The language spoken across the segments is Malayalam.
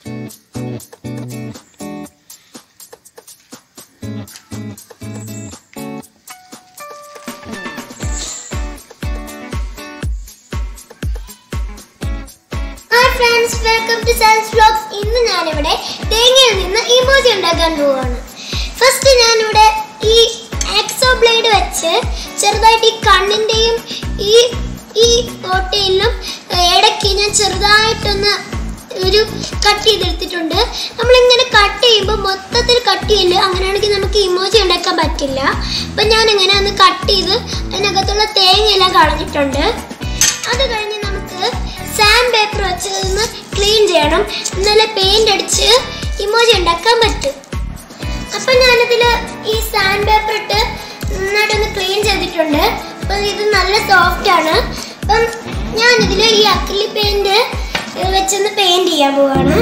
hi friends welcome to science vlogs ഇന്ന് ഞാനിവിടെ തേങ്ങയിൽ നിന്ന് ഇമോജി ഉണ്ടാക്കാൻ പോവാണ് ഫസ്റ്റ് ഞാനിവിടെ ഈ ആക്സോ ബ്ലേഡ് വെച്ച് ചെറുതായിട്ട് ഈ കണ്ണിൻ്റെയും ഈ ഈ ഓട്ടയിലും ഇടയ്ക്ക് ഞാൻ ചെറുതായിട്ടൊന്ന് ഒരു കട്ട് ചെയ്തെടുത്തിട്ടുണ്ട് നമ്മളിങ്ങനെ കട്ട് ചെയ്യുമ്പോൾ മൊത്തത്തിൽ കട്ട് ചെയ്യില്ല അങ്ങനെയാണെങ്കിൽ നമുക്ക് ഇമോജി ഉണ്ടാക്കാൻ പറ്റില്ല അപ്പം ഞാൻ ഇങ്ങനെ ഒന്ന് കട്ട് ചെയ്ത് അതിനകത്തുള്ള തേങ്ങയെല്ലാം കളഞ്ഞിട്ടുണ്ട് അത് കഴിഞ്ഞ് നമുക്ക് സാൻഡ് പേപ്പർ വെച്ച് ഒന്ന് ക്ലീൻ ചെയ്യണം എന്നാലേ പെയിന്റ് അടിച്ച് ഇമോജി ഉണ്ടാക്കാൻ പറ്റും അപ്പൊ ഞാനിതിൽ ഈ സാൻഡ് പേപ്പർ ഇട്ട് നന്നായിട്ടൊന്ന് ക്ലീൻ ചെയ്തിട്ടുണ്ട് അപ്പം ഇത് നല്ല സോഫ്റ്റ് ആണ് അപ്പം ഞാനിതിൽ ഈ അക്ലി പെയിന്റ് വെച്ചൊന്ന് പെയിന്റ് ചെയ്യാൻ പോവാണ്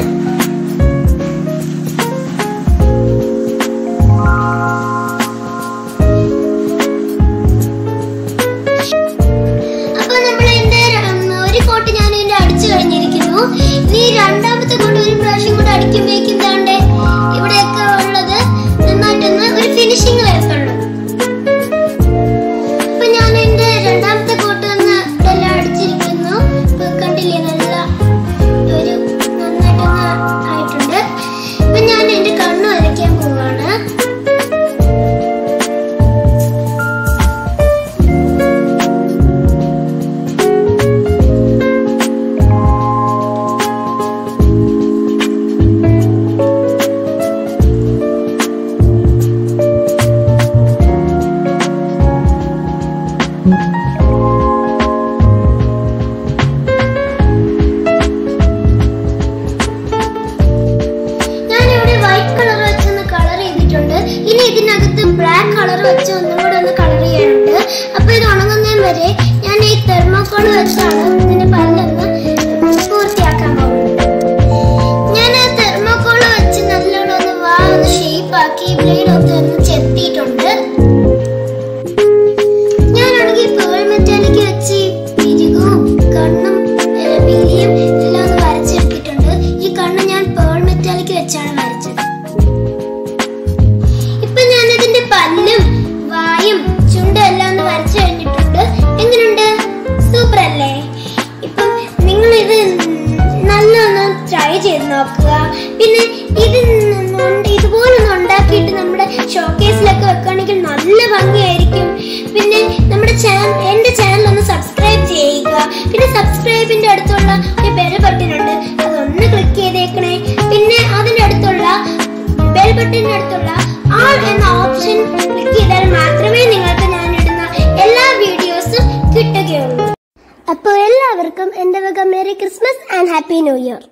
അപ്പൊ നമ്മൾ ഇതിന്റെ ഒരു കോട്ട് ഞാൻ ഇതിന്റെ അടിച്ചു കഴിഞ്ഞിരിക്കുന്നു ഇനി രണ്ടാമത്തെ കോട്ട് ഒരു പ്രാവശ്യം കൂടെ അടിക്കുമ്പോഴേക്കും ദാണ്ടെ ഇവിടെയൊക്കെ ഉള്ളത് നന്നായിട്ടൊന്ന് ഒരു ഫിനിഷിംഗ് വരത്തുള്ളൂ അപ്പൊ ഞാൻ എന്റെ രണ്ടാമത്തെ കോട്ട് ഒന്ന് എല്ലാം അടിച്ചിരിക്കുന്നു ഇപ്പൊ കണ്ടില്ലേ നല്ല ഒരു നന്നായിട്ടൊന്ന് ആയിട്ടുണ്ട് ഇപ്പൊ ഞാൻ എന്റെ കണ്ണ് വരയ്ക്കാൻ പോവാണ് ഞാനിവിടെ വൈറ്റ് കളർ വെച്ചൊന്ന് കളർ ചെയ്തിട്ടുണ്ട് ഇനി ഇതിനകത്ത് ബ്ലാക്ക് കളർ വെച്ച് ഒന്നും കൂടെ ഒന്ന് കളർ ചെയ്യാനുണ്ട് അപ്പൊ ഇത് ഉണങ്ങുന്നതിന് വരെ ഞാൻ ഈ തെർമോക്കോൾ വെച്ചാണ് ഇതിന്റെ പല്ലൊന്ന് പൂർത്തിയാക്കാൻ പോകുന്നത് ഞാൻ ആ തെർമോക്കോൾ വെച്ച് നല്ലോണം ഒന്ന് വാ ഒന്ന് ഷേപ്പ് ആക്കി ബ്ലേഡ് ഒക്കെ ഒന്ന് ചെത്തിയിട്ടുണ്ട് ഞാനാണെങ്കിൽ പേൾ മെറ്റാലിക് വെച്ച് പിരികും കണ്ണും ഏ, പിരിയും എല്ലാം ഒന്ന് വരച്ചെടുത്തിട്ടുണ്ട് ഈ കണ്ണ് ഞാൻ പേൾ മെറ്റാലിക് വെച്ചാണ് വരച്ചത് ഇപ്പൊ ഞാൻ ഇതിന്റെ പല്ലും വായും ചുണ്ടും എല്ലാം ഒന്ന് വരച്ചു കഴിഞ്ഞിട്ടുണ്ട് എങ്ങനെയുണ്ട് സൂപ്പർ അല്ലേ ഇപ്പം നിങ്ങൾ ഇത് നല്ലൊന്ന് ട്രൈ ചെയ്ത് നോക്കുക പിന്നെ ഇത് കൊണ്ട് ഇതുപോലൊന്ന് ഉണ്ടാക്കിയിട്ട് നമ്മുടെ ഷോക്കേസിലൊക്കെ വെക്കുകയാണെങ്കിൽ നല്ല ഭംഗിയായിരിക്കും പിന്നെ നമ്മുടെ ചാനൽ എന്റെ ചാനൽ ഒന്ന് സബ്സ്ക്രൈബ് ചെയ്യുക പിന്നെ സബ്സ്ക്രൈബിന്റെ അടുത്തുള്ള ഒരു ബെൽ ബട്ടൺ ഉണ്ട് അതൊന്ന് ക്ലിക്ക് ചെയ്തേക്കണേ പിന്നെ അതിന്റെ അടുത്തുള്ള ബെൽ ബട്ടണിന്റെ അടുത്തുള്ള ആൾ എന്ന ഓപ്ഷൻ ക്ലിക്ക് ചെയ്താൽ മാത്രമേ നിങ്ങൾക്ക് ഞാൻ ഇടുന്ന എല്ലാ വീഡിയോസും കിട്ടുകയുള്ളൂ അപ്പോൾ എല്ലാവർക്കും എന്റെ വക merry Christmas and happy new year